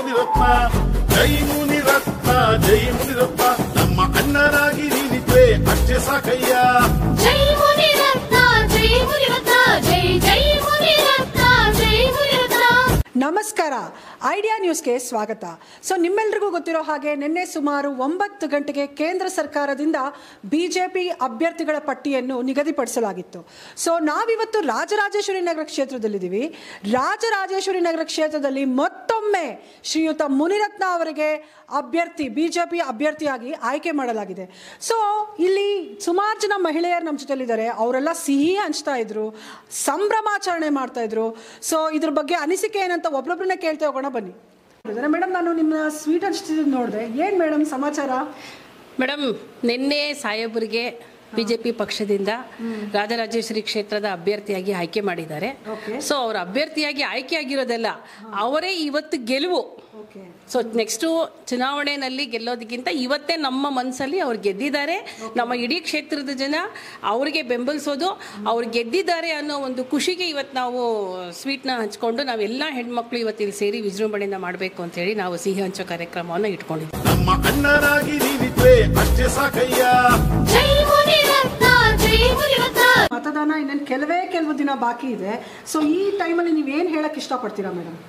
ಮುನಿರತ್ನ ಜೈ ಮುನಿರತ್ನ ಜೈ ಮುನಿರತ್ನ ನಮ್ಮ ಅಣ್ಣನಾಗಿ ನೀನಿದ್ರೆ ಅಷ್ಟೇ ಸಾಕಯ್ಯ ಜೈ ಮುನಿರತ್ನ ಜೈ ಮುನಿರತ್ನ ಜೈ ಜೈ ಮುನಿರತ್ನ ಜೈ ಮುನಿರತ್ನ ನಮಸ್ಕಾರ ಐಡಿಯಾ ನ್ಯೂಸ್ಗೆ ಸ್ವಾಗತ ಸೊ ನಿಮ್ಮೆಲ್ರಿಗೂ ಗೊತ್ತಿರೋ ಹಾಗೆ ನಿನ್ನೆ ಸುಮಾರು ಒಂಬತ್ತು ಗಂಟೆಗೆ ಕೇಂದ್ರ ಸರ್ಕಾರದಿಂದ ಬಿಜೆಪಿ ಅಭ್ಯರ್ಥಿಗಳ ಪಟ್ಟಿಯನ್ನು ನಿಗದಿಪಡಿಸಲಾಗಿತ್ತು ಸೊ ನಾವಿವತ್ತು ರಾಜರಾಜೇಶ್ವರಿ ನಗರ ಕ್ಷೇತ್ರದಲ್ಲಿದ್ದೀವಿ ರಾಜರಾಜೇಶ್ವರಿ ನಗರ ಕ್ಷೇತ್ರದಲ್ಲಿ ಮತ್ತೊಮ್ಮೆ ಶ್ರೀಯುತ ಮುನಿರತ್ನ ಅವರಿಗೆ ಅಭ್ಯರ್ಥಿ ಬಿಜೆಪಿ ಅಭ್ಯರ್ಥಿಯಾಗಿ ಆಯ್ಕೆ ಮಾಡಲಾಗಿದೆ ಸೊ ಇಲ್ಲಿ ಸುಮಾರು ಜನ ಮಹಿಳೆಯರು ನಮ್ಮ ಜೊತೆಲಿದ್ದಾರೆ ಅವರೆಲ್ಲ ಸಿಹಿ ಹಂಚ್ತಾ ಇದ್ರು ಸಂಭ್ರಮಾಚರಣೆ ಮಾಡ್ತಾ ಇದ್ರು ಸೊ ಇದ್ರ ಬಗ್ಗೆ ಅನಿಸಿಕೆ ಏನಂತ ಒಬ್ರೊಬ್ರನ್ನ ಕೇಳ್ತಾ ಹೋಗೋಣ ಬನ್ನಿ ಮೇಡಮ್ ನಾನು ನಿಮ್ಮ ಸ್ವೀಟ್ ಹಂಚ್ತಿದ್ದು ನೋಡಿದೆ ಏನು ಮೇಡಮ್ ಸಮಾಚಾರ ಮೇಡಮ್ ನಿನ್ನೆ ಸಾಹೇಬರಿಗೆ ಬಿಜೆಪಿ ಪಕ್ಷದಿಂದ ರಾಜರಾಜೇಶ್ವರಿ ಕ್ಷೇತ್ರದ ಅಭ್ಯರ್ಥಿಯಾಗಿ ಆಯ್ಕೆ ಮಾಡಿದ್ದಾರೆ Okay. ಸೊ ಅವ್ರ ಅಭ್ಯರ್ಥಿಯಾಗಿ ಆಯ್ಕೆ ಆಗಿರೋದಲ್ಲ ಅವರೇ ಇವತ್ತು ಗೆಲುವು ಓಕೆ ಸೊ ನೆಕ್ಸ್ಟು ಚುನಾವಣೆಯಲ್ಲಿ ಗೆಲ್ಲೋದಕ್ಕಿಂತ ಇವತ್ತೇ ನಮ್ಮ ಮನಸ್ಸಲ್ಲಿ ಅವ್ರು ಗೆದ್ದಿದ್ದಾರೆ ನಮ್ಮ ಇಡೀ ಕ್ಷೇತ್ರದ ಜನ ಅವ್ರಿಗೆ ಬೆಂಬಲಿಸೋದು ಅವ್ರು ಗೆದ್ದಿದ್ದಾರೆ ಅನ್ನೋ ಒಂದು ಖುಷಿಗೆ ಇವತ್ತು ನಾವು ಸ್ವೀಟ್ನ ಹಂಚ್ಕೊಂಡು ನಾವೆಲ್ಲ ಹೆಣ್ಮಕ್ಳು ಇವತ್ತು ಇಲ್ಲಿ ಸೇರಿ ವಿಜೃಂಭಣೆಯಿಂದ ಮಾಡಬೇಕು ಅಂತೇಳಿ ನಾವು ಸಿಹಿ ಹಂಚೋ ಕಾರ್ಯಕ್ರಮವನ್ನು ಇಟ್ಕೊಂಡಿದ್ದೀವಿ ನಮ್ಮ ಅಣ್ಣನಾಗಿ ನೀನಿದ್ರೆ ಅಷ್ಟೇ ಸಾಕಯ್ಯ ಜೈ ಮುನಿರತ್ನ ಜೈ ಮುನಿರತ್ನ ಮತದಾನ ಇನ್ನೇನು ಕೆಲವೇ ಕೆಲವು ದಿನ ಬಾಕಿ ಇದೆ ಸೊ ಈ ಟೈಮಲ್ಲಿ ನೀವು ಏನು ಹೇಳಕ್ ಇಷ್ಟಪಡ್ತೀರಾ ಮೇಡಮ್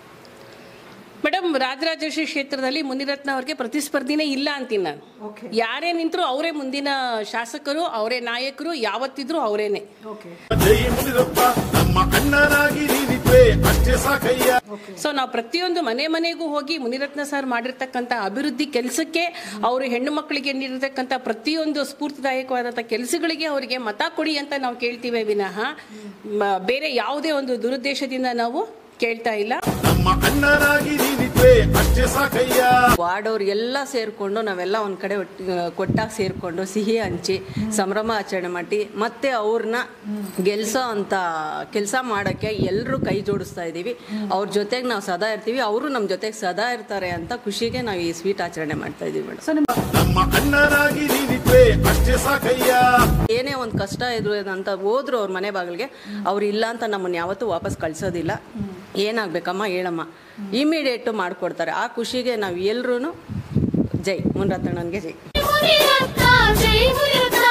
ಮೇಡಮ್ ರಾಜರಾಜೇಶ್ವರಿ ಕ್ಷೇತ್ರದಲ್ಲಿ ಮುನಿರತ್ನ ಅವ್ರಿಗೆ ಪ್ರತಿಸ್ಪರ್ಧಿನೇ ಇಲ್ಲ ಅಂತೀನಿ ನಾನು ಓಕೆ ಯಾರೇ ನಿಂತರೂ ಅವರೇ ಮುಂದಿನ ಶಾಸಕರು ಅವರೇ ನಾಯಕರು ಯಾವತ್ತಿದ್ರು ಅವರೇನೆ ಓಕೆ ಜೈ ಮುನಿರತ್ನ ನಮ್ಮ ಅಣ್ಣನಾಗಿ ನೀನಿದ್ರೆ ಅಷ್ಟೇ ಸಾಕಯ್ಯ ಸೊ ನಾವು ಪ್ರತಿಯೊಂದು ಮನೆ ಮನೆಗೂ ಹೋಗಿ ಮುನಿರತ್ನ ಸರ್ ಮಾಡಿರ್ತಕ್ಕಂಥ ಅಭಿವೃದ್ಧಿ ಕೆಲಸಕ್ಕೆ ಅವರು ಹೆಣ್ಣು ಮಕ್ಕಳಿಗೆ ನೀಡಿರ್ತಕ್ಕಂಥ ಪ್ರತಿಯೊಂದು ಸ್ಫೂರ್ತಿದಾಯಕವಾದಂಥ ಕೆಲಸಗಳಿಗೆ ಅವರಿಗೆ ಮತ ಕೊಡಿ ಅಂತ ನಾವು ಕೇಳ್ತೀವಿ ವಿನಃ ಮ- ಬೇರೆ ಯಾವುದೇ ಒಂದು ದುರುದ್ದೇಶದಿಂದ ನಾವು ಕೇಳ್ತಾ ಇಲ್ಲ ನಮ್ಮ ಅಣ್ಣನಾಗಿ ನೀನಿದ್ರೆ ಅಷ್ಟೇ ಸಾಕಯ್ಯ ವಾರ್ಡವ್ರು ಎಲ್ಲ ಸೇರಿಕೊಂಡು ನಾವೆಲ್ಲ ಒಂದು ಕಡೆ ಒಟ್ಟಿ ಕೊಟ್ಟಾಗ ಸೇರಿಕೊಂಡು ಸಿಹಿ ಹಂಚಿ ಸಂಭ್ರಮ ಆಚರಣೆ ಮಾಡಿ ಮತ್ತೆ ಅವ್ರನ್ನ ಗೆಲ್ಸೋ ಅಂತ ಕೆಲಸ ಮಾಡೋಕ್ಕೆ ಎಲ್ಲರೂ ಕೈ ಜೋಡಿಸ್ತಾ ಇದ್ದೀವಿ ಅವ್ರ ಜೊತೆಗೆ ನಾವು ಸದಾ ಇರ್ತೀವಿ ಅವರು ನಮ್ಮ ಜೊತೆಗೆ ಸದಾ ಇರ್ತಾರೆ ಅಂತ ಖುಷಿಗೆ ನಾವು ಈ ಸ್ವೀಟ್ ಆಚರಣೆ ಮಾಡ್ತಾ ಇದ್ದೀವಿ ಮೇಡಮ್ ಸೊ ನಿಮ್ಮ ನಮ್ಮ ಅಣ್ಣನಾಗಿ ನೀನಿದ್ರೆ ಅಷ್ಟೇ ಸಾಕಯ್ಯ ಏನೇ ಒಂದು ಕಷ್ಟ ಇದ್ರು ಅಂತ ಹೋದ್ರು ಅವ್ರ ಮನೆ ಬಾಗಿಲಿಗೆ ಅವ್ರು ಇಲ್ಲ ಅಂತ ನಮ್ಮನ್ನು ಯಾವತ್ತೂ ವಾಪಸ್ ಕಳ್ಸೋದಿಲ್ಲ ಏನಾಗಬೇಕಮ್ಮ ಹೇಳಮ್ಮ ಇಮಿಡಿಯೇಟು ಮಾಡಿಕೊಡ್ತಾರೆ ಆ ಖುಷಿಗೆ ನಾವು ಎಲ್ಲರೂ ಜೈ ಮುನ್ರತ್ನಣ್ಣನಿಗೆ ಜೈ ಮುನಿರತ್ನ ಜೈ ಮುನಿರತ್ನ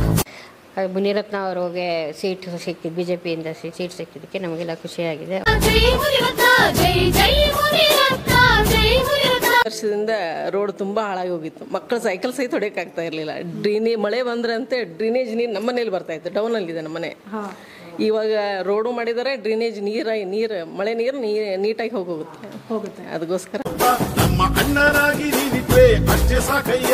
ಮುನಿರತ್ನ ಅವರಿಗೆ ಸೀಟ್ ಸಿಕ್ಕಿದ್ದು ಬಿ ಜೆ ಪಿಯಿಂದ ಸೀಟ್ ಸಿಕ್ಕಿದ್ದಕ್ಕೆ ನಮಗೆಲ್ಲ ಖುಷಿಯಾಗಿದೆ ಜೈ ಮುನಿರತ್ನ ಜೈ ಜೈ ಮುನಿರತ್ನ ಜೈ ಮುನಿರತ್ನ ವರ್ಷದಿಂದ ರೋಡ್ ತುಂಬಾ ಹಾಳಾಗಿ ಹೋಗಿತ್ತು ಮಕ್ಕಳು ಸೈಕಲ್ ಸಹಿತ ಹೊಡೆಯಕ್ಕಾಗ್ತಾ ಇರಲಿಲ್ಲ ಡ್ರೈನೇ ಮಳೆ ಬಂದ್ರಂತೆ ಡ್ರೈನೇಜ್ ನೀರು ನಮ್ಮ ಮನೇಲಿ ಬರ್ತಾ ಇತ್ತು ಡೌನ್ ಅಲ್ಲಿದೆ ನಮ್ಮ ಮನೆ ಇವಾಗ ರೋಡು ಮಾಡಿದರೆ ಡ್ರೈನೇಜ್ ನೀರ ನೀರು ಮಳೆ ನೀರು ನೀಟಾಗಿ ಹೋಗೋಗುತ್ತೆ ಹೋಗುತ್ತೆ ಅದಕ್ಕೋಸ್ಕರ ನಮ್ಮ ಅಣ್ಣನಾಗಿ ನೀನಿದ್ರೆ ಅಷ್ಟೇ ಸಾಕಯ್ಯ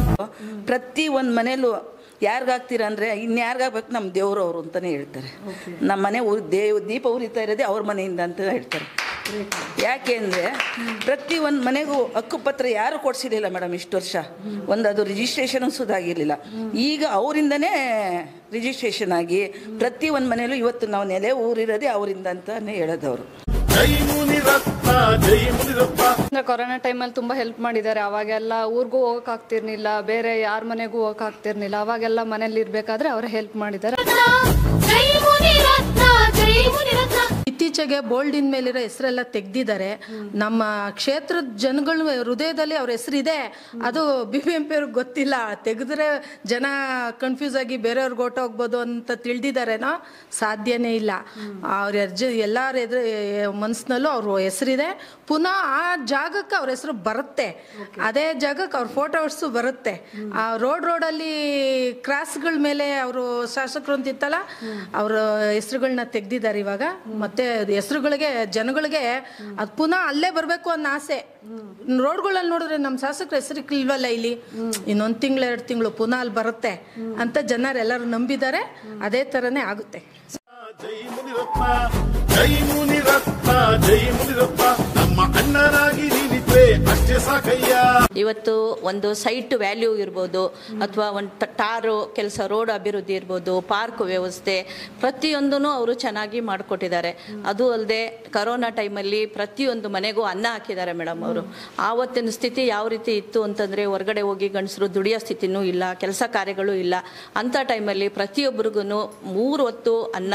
ಪ್ರತಿ ಒಂದು ಮನೇಲೂ ಯಾರಿಗಾಗ್ತೀರ ಅಂದರೆ ಇನ್ಯಾರಿಗಾಗ್ಬೇಕು ನಮ್ಮ ದೇವರು ಅವರು ಅಂತಲೇ ಹೇಳ್ತಾರೆ ನಮ್ಮ ಮನೆ ಉ- ದೇವ್ ದೀಪ ಉರಿತಾ ಇರೋದೇ ಅವ್ರ ಮನೆಯಿಂದ ಅಂತ ಹೇಳ್ತಾರೆ ಯಾಕೆ ಅಂದರೆ ಪ್ರತಿ ಒಂದು ಮನೆಗೂ ಹಕ್ಕುಪತ್ರ ಯಾರು ಕೊಡಿಸಿರಲಿಲ್ಲ ಮೇಡಮ್ ಇಷ್ಟು ವರ್ಷ ಒಂದು ಅದು ರಿಜಿಸ್ಟ್ರೇಷನ್ ಸುಧಾಗಿರಲಿಲ್ಲ ಈಗ ಅವರಿಂದನೇ ರಿಜಿಸ್ಟ್ರೇಷನ್ ಆಗಿ ಪ್ರತಿ ಒಂದು ಮನೆಯಲ್ಲೂ ಇವತ್ತು ನಾವು ನೆಲೆ ಊರಿರೋದೇ ಅವರಿಂದ ಅಂತಾನೆ ಹೇಳೋದವರು ಜೈ ಮುನಿರತ್ನ ಜೈ ಮುನಿರತ್ನ ಅಂದ್ರೆ ಕೊರೋನಾ ಟೈಮಲ್ಲಿ ತುಂಬ ಹೆಲ್ಪ್ ಮಾಡಿದ್ದಾರೆ ಅವಾಗೆಲ್ಲ ಊರಿಗೂ ಹೋಗಕ್ ಆಗ್ತಿರ್ಲಿಲ್ಲ ಬೇರೆ ಯಾರ ಮನೆಗೂ ಹೋಗಕ್ ಆಗ್ತಿರ್ಲಿಲ್ಲ ಅವಾಗೆಲ್ಲ ಮನೇಲಿ ಇರ್ಬೇಕಾದ್ರೆ ಅವರೇ ಹೆಲ್ಪ್ ಮಾಡಿದ್ದಾರೆ ಜೈ ಮುನಿರತ್ನ ಜೈ ಮುನಿರತ್ನ ಇತ್ತೀಚೆಗೆ ಬೋಲ್ಡ್ ಇನ್ ಮೇಲಿರೋ ಹೆಸರೆಲ್ಲ ತೆಗ್ದಿದ್ದಾರೆ ನಮ್ಮ ಕ್ಷೇತ್ರದ ಜನಗಳ ಹೃದಯದಲ್ಲಿ ಅವ್ರ ಹೆಸರಿದೆ ಅದು ಬಿ ಬಿ ಎಂ ಪಿ ಅವ್ರಿಗೆ ಗೊತ್ತಿಲ್ಲ ತೆಗೆದ್ರೆ ಜನ ಕನ್ಫ್ಯೂಸ್ ಆಗಿ ಬೇರೆಯವ್ರಿಗೆ ಹೊಟ್ಟೋಗ್ಬೋದು ಅಂತ ತಿಳಿದಿದ್ದಾರೇನೋ ಸಾಧ್ಯನೇ ಇಲ್ಲ ಅವ್ರ ಅರ್ಜ ಎಲ್ಲರ ಎದುರು ಮನಸ್ಸಿನಲ್ಲೂ ಅವ್ರ ಹೆಸರಿದೆ ಪುನಃ ಆ ಜಾಗಕ್ಕೆ ಅವ್ರ ಹೆಸರು ಬರುತ್ತೆ ಅದೇ ಜಾಗಕ್ಕೆ ಅವ್ರ ಫೋಟೋಸು ಬರುತ್ತೆ ಆ ರೋಡ್ ರೋಡಲ್ಲಿ ಕ್ರಾಸ್ಗಳ ಮೇಲೆ ಅವರು ಶಾಸಕರು ಅಂತಿತ್ತಲ್ಲ ಅವ್ರ ಹೆಸರುಗಳನ್ನ ತೆಗ್ದಿದ್ದಾರೆ ಇವಾಗ ಮತ್ತೆ ಹೆಸರುಗಳಿಗೆ ಜನಗಳಿಗೆ ಅದು ಪುನಃ ಅಲ್ಲೇ ಬರಬೇಕು ಅನ್ನೋ ಆಸೆ ರೋಡ್ಗಳಲ್ಲಿ ನೋಡಿದ್ರೆ ನಮ್ಮ ಶಾಸಕರ ಹೆಸರು ಇಲ್ವಲ್ಲ ಇಲ್ಲಿ ಇನ್ನೊಂದು ತಿಂಗಳು ಎರಡು ತಿಂಗಳು ಪುನಃ ಅಲ್ಲಿ ಬರುತ್ತೆ ಅಂತ ಜನರೆಲ್ಲರೂ ನಂಬಿದ್ದಾರೆ ಅದೇ ಥರನೇ ಆಗುತ್ತೆ ಜೈ ಮುನಿರತ್ನ ಜೈ ಮುನಿರತ್ನ ಜೈ ಮುನಿರತ್ನ ನಮ್ಮ ಅಣ್ಣನಾಗಿ ನೀನಿದ್ರೆ ಅಷ್ಟೇ ಸಾಕಯ್ಯ ಇವತ್ತು ಒಂದು ಸೈಟ್ ವ್ಯಾಲ್ಯೂ ಇರ್ಬೋದು ಅಥವಾ ಒಂದು ಟಾರು ಕೆಲಸ ರೋಡ್ ಅಭಿವೃದ್ಧಿ ಇರ್ಬೋದು ಪಾರ್ಕ್ ವ್ಯವಸ್ಥೆ ಪ್ರತಿಯೊಂದೂ ಅವರು ಚೆನ್ನಾಗಿ ಮಾಡಿಕೊಟ್ಟಿದ್ದಾರೆ ಅದು ಅಲ್ಲದೆ ಕರೋನಾ ಟೈಮಲ್ಲಿ ಪ್ರತಿಯೊಂದು ಮನೆಗೂ ಅನ್ನ ಹಾಕಿದ್ದಾರೆ ಮೇಡಮ್ ಅವರು ಆವತ್ತಿನ ಸ್ಥಿತಿ ಯಾವ ರೀತಿ ಇತ್ತು ಅಂತಂದರೆ ಹೊರಗಡೆ ಹೋಗಿ ಗಂಡಸರು ದುಡಿಯೋ ಸ್ಥಿತಿನೂ ಇಲ್ಲ ಕೆಲಸ ಕಾರ್ಯಗಳು ಇಲ್ಲ ಅಂಥ ಟೈಮಲ್ಲಿ ಪ್ರತಿಯೊಬ್ಬರಿಗೂ ಮೂರು ಹೊತ್ತು ಅನ್ನ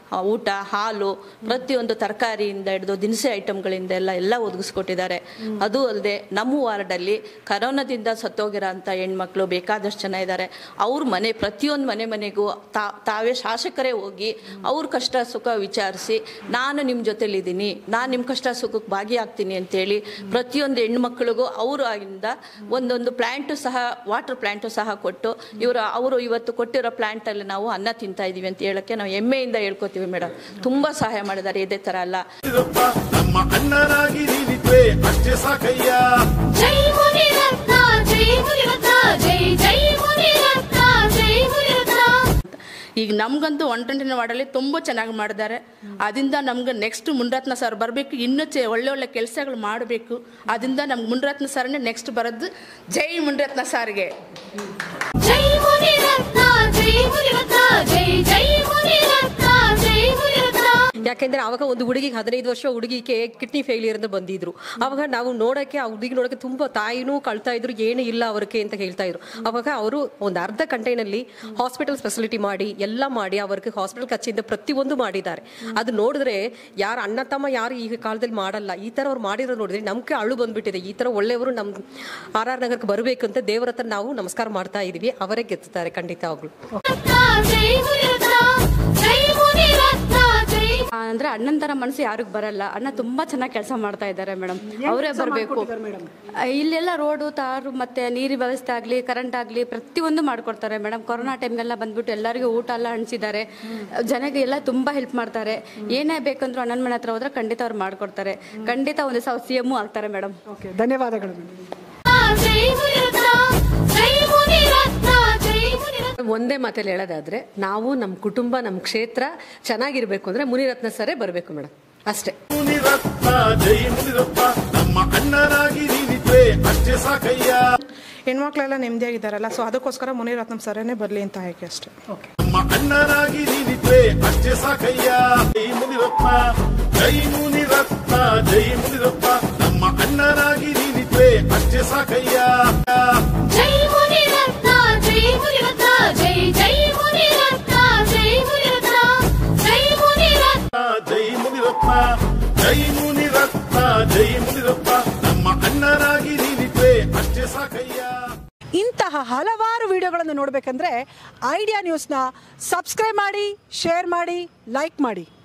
ಆ, ಊಟ ಹಾಲು ಪ್ರತಿಯೊಂದು ತರಕಾರಿಯಿಂದ ಹಿಡಿದು ದಿನಸಿ ಐಟಮ್ಗಳಿಂದ ಎಲ್ಲ ಎಲ್ಲ ಒದಗಿಸ್ಕೊಟ್ಟಿದ್ದಾರೆ ಅದು ಅಲ್ಲದೆ ನಮ್ಮ ವಾರ್ಡಲ್ಲಿ ಕರೋನಾದಿಂದ ಸತ್ತೋಗಿರೋ ಅಂಥ ಹೆಣ್ಮಕ್ಳು ಬೇಕಾದಷ್ಟು ಜನ ಇದ್ದಾರೆ ಅವ್ರ ಮನೆ ಪ್ರತಿಯೊಂದು ಮನೆ ಮನೆಗೂ ತಾ ತಾವೇ ಶಾಸಕರೇ ಹೋಗಿ ಅವ್ರ ಕಷ್ಟ ಸುಖ ವಿಚಾರಿಸಿ ನಾನು ನಿಮ್ಮ ಜೊತೆಲಿದ್ದೀನಿ ನಾನು ನಿಮ್ಮ ಕಷ್ಟ ಸುಖಕ್ಕೆ ಭಾಗಿಯಾಗ್ತೀನಿ ಅಂತೇಳಿ ಪ್ರತಿಯೊಂದು ಹೆಣ್ಮಕ್ಳಿಗೂ ಅವರು ಆಗಿಂದ ಒಂದೊಂದು ಪ್ಲ್ಯಾಂಟು ಸಹ ವಾಟರ್ ಪ್ಲ್ಯಾಂಟು ಸಹ ಕೊಟ್ಟು ಇವರು ಅವರು ಇವತ್ತು ಕೊಟ್ಟಿರೋ ಪ್ಲ್ಯಾಂಟಲ್ಲಿ ನಾವು ಅನ್ನ ತಿಂತಾ ಇದ್ದೀವಿ ಅಂತ ಹೇಳೋಕ್ಕೆ ನಾವು ಹೆಮ್ಮೆಯಿಂದ ಹೇಳ್ಕೊತೀವಿ ಮೇಡಮ್ ತುಂಬ ಸಹಾಯ ಮಾಡಿದ್ದಾರೆ ಇದೇ ಥರ ಅಲ್ಲ ಮುನಿರತ್ನ ನಮ್ಮ ಅಣ್ಣನಾಗಿ ನೀನಿದ್ವೆ ಅಷ್ಟೇ ಸಾಕಯ್ಯ ಜೈ ಮುನಿರತ್ನ ಜೈ ಮುನಿರತ್ನ ಜೈ ಜೈ ಮುನಿರತ್ನ ಜೈ ಮುನಿರತ್ನ ಈಗ ನಮಗಂತೂ ಒನ್ ಟ್ವೆಂಟಿನ ವಾರ್ಡಲ್ಲಿ ತುಂಬ ಚೆನ್ನಾಗಿ ಮಾಡಿದ್ದಾರೆ ಅದರಿಂದ ನಮ್ಗೆ ನೆಕ್ಸ್ಟ್ ಮುನ್ರತ್ನ ಸರ್ ಬರಬೇಕು ಇನ್ನೂ ಚೆ ಒಳ್ಳೆ ಒಳ್ಳೆ ಕೆಲಸಗಳು ಮಾಡಬೇಕು ಅದರಿಂದ ನಮ್ಗೆ ಮುನ್ರತ್ನ ಸರ್ನೇ ನೆಕ್ಸ್ಟ್ ಬರೋದು ಜೈ ಮುನ್ರತ್ನ ಸಾರ್ಗೆ ಜೈ ಮುನಿರತ್ನ ಜೈ ಮುನಿರತ್ನ ಜೈ ಜೈ ಮುನಿರತ್ನ ಜೈ ಮುನಿರತ್ನ ಯಾಕೆಂದ್ರೆ ಅವಾಗ ಒಂದು ಹುಡುಗಿಗೆ ಹದಿನೈದು ವರ್ಷ ಹುಡುಗಿಗೆ ಕಿಡ್ನಿ ಫೇಲಿಯರ್ ಅಂತ ಬಂದಿದ್ರು ಅವಾಗ ನಾವು ನೋಡಕ್ಕೆ ಆ ಹುಡುಗಿ ನೋಡಕ್ಕೆ ತುಂಬಾ ತಾಯಿನೂ ಕಳ್ತಾ ಇದ್ರು ಏನು ಇಲ್ಲ ಅವ್ರಿಗೆ ಅಂತ ಹೇಳ್ತಾ ಇದ್ರು ಅವಾಗ ಅವರು ಒಂದು ಅರ್ಧ ಗಂಟೆನಲ್ಲಿ ಹಾಸ್ಪಿಟಲ್ ಫೆಸಿಲಿಟಿ ಮಾಡಿ ಎಲ್ಲ ಮಾಡಿ ಅವ್ರಿಗೆ ಹಾಸ್ಪಿಟಲ್ ಖರ್ಚಿಂದ ಪ್ರತಿಯೊಂದು ಮಾಡಿದ್ದಾರೆ ಅದು ನೋಡಿದ್ರೆ ಯಾರು ಅಣ್ಣ ತಮ್ಮ ಯಾರು ಈಗ ಕಾಲದಲ್ಲಿ ಮಾಡಲ್ಲ ಈ ತರ ಅವ್ರು ಮಾಡಿರೋದು ನೋಡಿದ್ರೆ ನಮ್ಗೆ ಅಳು ಬಂದ್ಬಿಟ್ಟಿದೆ ಈ ತರ ಒಳ್ಳೆಯವರು ನಮ್ ಆರ್ ಆರ್ ನಗರಕ್ಕೆ ಬರಬೇಕು ಅಂತ ದೇವರ ಹತ್ರ ನಾವು ನಮಸ್ಕಾರ ಮಾಡ್ತಾ ಇದೀವಿ ಅವರೇ ಗೆದ್ದುತ್ತಾರೆ ಖಂಡಿತವಾಗ್ಲು ಜೈ ಮುನಿರತ್ನ ಜೈ ಮುನಿರತ್ನ ಜೈ ಅಂದ್ರೆ ಅಣ್ಣನ ತರ ಮನಸ್ಸು ಯಾರಿಗೂ ಬರಲ್ಲ ಅಣ್ಣ ತುಂಬಾ ಚೆನ್ನಾಗಿ ಕೆಲಸ ಮಾಡ್ತಾ ಇದ್ದಾರೆ ಮೇಡಮ್ ಅವರೇ ಬರಬೇಕು ಇಲ್ಲೆಲ್ಲ ರೋಡು ತಾರು ಮತ್ತೆ ನೀರಿನ ವ್ಯವಸ್ಥೆ ಆಗಲಿ ಕರೆಂಟ್ ಆಗಲಿ ಪ್ರತಿಯೊಂದು ಮಾಡ್ಕೊಡ್ತಾರೆ ಮೇಡಮ್ ಕೊರೋನಾ ಟೈಮ್ಗೆಲ್ಲ ಬಂದ್ಬಿಟ್ಟು ಎಲ್ಲರಿಗೂ ಊಟ ಎಲ್ಲ ಹಂಚಿದ್ದಾರೆ ಜನಗೆ ಎಲ್ಲ ತುಂಬಾ ಹೆಲ್ಪ್ ಮಾಡ್ತಾರೆ ಏನೇ ಬೇಕಂದ್ರೂ ಅಣ್ಣನ ಮನೆ ಹತ್ರ ಹೋದ್ರೆ ಖಂಡಿತ ಅವ್ರು ಮಾಡ್ಕೊಡ್ತಾರೆ ಖಂಡಿತ ಒಂದು ದಿವಸ ಸಿ ಎಮ್ ಆಗ್ತಾರೆ ಮೇಡಮ್ ಓಕೆ ಧನ್ಯವಾದಗಳು ಜೈ ಮುನಿರತ್ನ ಜೈ ಮುನಿರತ್ನ ಜೈ ಮುನಿರತ್ನ ಒಂದೇ ಮಾತಲ್ಲಿ ಹೇಳೋದಾದ್ರೆ ನಾವು ನಮ್ಮ ಕುಟುಂಬ ನಮ್ಮ ಕ್ಷೇತ್ರ ಚೆನ್ನಾಗಿರ್ಬೇಕು ಅಂದ್ರೆ ಮುನಿರತ್ನ ಸರೇ ಬರಬೇಕು ಮೇಡಮ್ ಅಷ್ಟೇ ಮುನಿರತ್ನ ಜೈ ಮುನಿರತ್ನ ನಮ್ಮ ಅಣ್ಣನಾಗಿ ನೀನಿದ್ವೆ ಅಷ್ಟೇ ಸಾಕಯ್ಯ ಹೆಣ್ಮಕ್ಳೆಲ್ಲ ನೆಮ್ಮದಿಯಾಗಿದ್ದಾರಲ್ಲ ಸೊ ಅದಕ್ಕೋಸ್ಕರ ಮುನಿರತ್ನಂ ಸರೇನೆ ಬರಲಿ ಅಂತ ಆಯ್ಕೆ ಅಷ್ಟೇ ನಮ್ಮ ಅಣ್ಣನಾಗಿ ನೀನಿದ್ವೆ ಅಷ್ಟೇ ಸಾಕಯ್ಯ ಜೈ ಮುನಿರತ್ನ ಜೈ ಮುನಿರತ್ನ ಜೈ ಮುನಿರತ್ನ ನಮ್ಮ ಅಣ್ಣನಾಗಿ ನೀನಿದ್ವೆ ಅಷ್ಟೇ ಸಾಕಯ್ಯ ಜೈ ಮುನಿರತ್ನ ಜೈ ಮುನಿರತ್ನ ಜೈ ಜೈ ಮುನಿರತ್ನ ಜೈ ಮುನಿರತ್ನ ಜೈ ಮುನಿರತ್ನ ಜೈ ಮುನಿರತ್ನ ಜೈ ಮುನಿರತ್ನ ಜೈ ಮುನಿರತ್ನ ನಮ್ಮ ಅಣ್ಣನಾಗಿ ನೀನಿದ್ವೆ ಅಷ್ಟೇ ಸಾಕಯ್ಯ ಇಂತಹ ಹಲವಾರು ವಿಡಿಯೋಗಳನ್ನು ನೋಡಬೇಕಂದ್ರೆ ಐಡಿಯಾ ನ್ಯೂಸ್ನ ಸಬ್ಸ್ಕ್ರೈಬ್ ಮಾಡಿ ಶೇರ್ ಮಾಡಿ ಲೈಕ್ ಮಾಡಿ